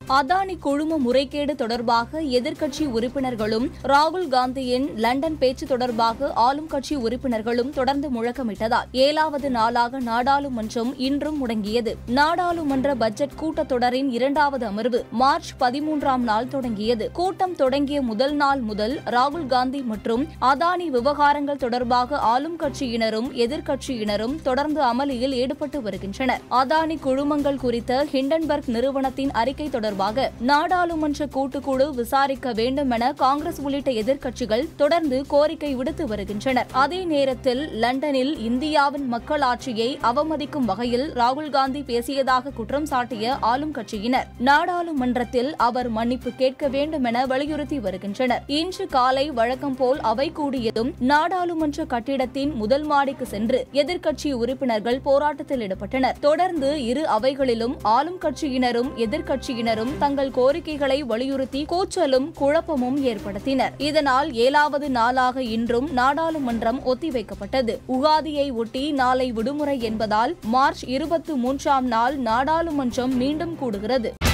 அதானி குழும முறைகேடு தொடர்பாக எதிர்க்கட்சி உறுப்பினர்களும் ராகுல் காந்தியின் லண்டன் பேச்சு தொடர்பாக ஆளும் கட்சி உறுப்பினர்களும் தொடர்ந்து முழக்கமிட்டதால் ஏழாவது நாளாக நாடாளுமன்றம் இன்றும் முடங்கியது நாடாளுமன்ற பட்ஜெட் கூட்டத்தொடரின் இரண்டாவது அமர்வு மார்ச் பதிமூன்றாம் நாள் தொடங்கியது கூட்டம் தொடங்கிய முதல் நாள் முதல் ராகுல் காந்தி மற்றும் அதானி விவகாரங்கள் தொடர்பாக ஆளும் கட்சியினரும் எதிர்க்கட்சியினரும் தொடர்ந்து அமளியில் ஈடுபட்டு வருகின்றனர் அதானி குழுமங்கள் குறித்த ஹிண்டன்பர்க் நிறுவனத்தின் அறிக்கை தொடர்பாக நாடாளுமன்ற கூட்டுக்குழு விசாரிக்க வேண்டும் என காங்கிரஸ் உள்ளிட்ட எதிர்க்கட்சிகள் தொடர்ந்து கோரிக்கை விடுத்து வருகின்றனர் அதே நேரத்தில் லண்டனில் இந்தியாவின் மக்களாட்சியை அவமதிக்கும் வகையில் ராகுல் காந்தி பேசியதாக குற்றம் சாட்டிய ஆளும் கட்சியினர் நாடாளுமன்றத்தில் அவர் மன்னிப்பு கேட்க வேண்டும் என வலியுறுத்தி வருகின்றனர் இன்று காலை வழக்கம் போல் அவை கூடியதும் நாடாளுமன்ற கட்டிடத்தின் முதல் மாடிக்கு சென்று எதிர்க்கட்சி உறுப்பினர்கள் போராட்டத்தில் ஈடுபட்டனர் தொடர்ந்து இரு அவைகளிலும் ஆளும் கட்சியினரும் எதிர்க்கட்சியினரும் தங்கள் கோரிக்கைகளை வலியுறுத்தி கூச்சலும் குழப்பமும் ஏற்படுத்தினர் இதனால் ஏழாவது நாளாக இன்றும் நாடாளுமன்றம் ஒத்திவைக்கப்பட்டது உகாதியை ஒட்டி நாளை விடுமுறை என்பதால் மார்ச் இருபத்தி மூன்றாம் நாள் நாடாளுமன்றம் மீண்டும் கூடுகிறது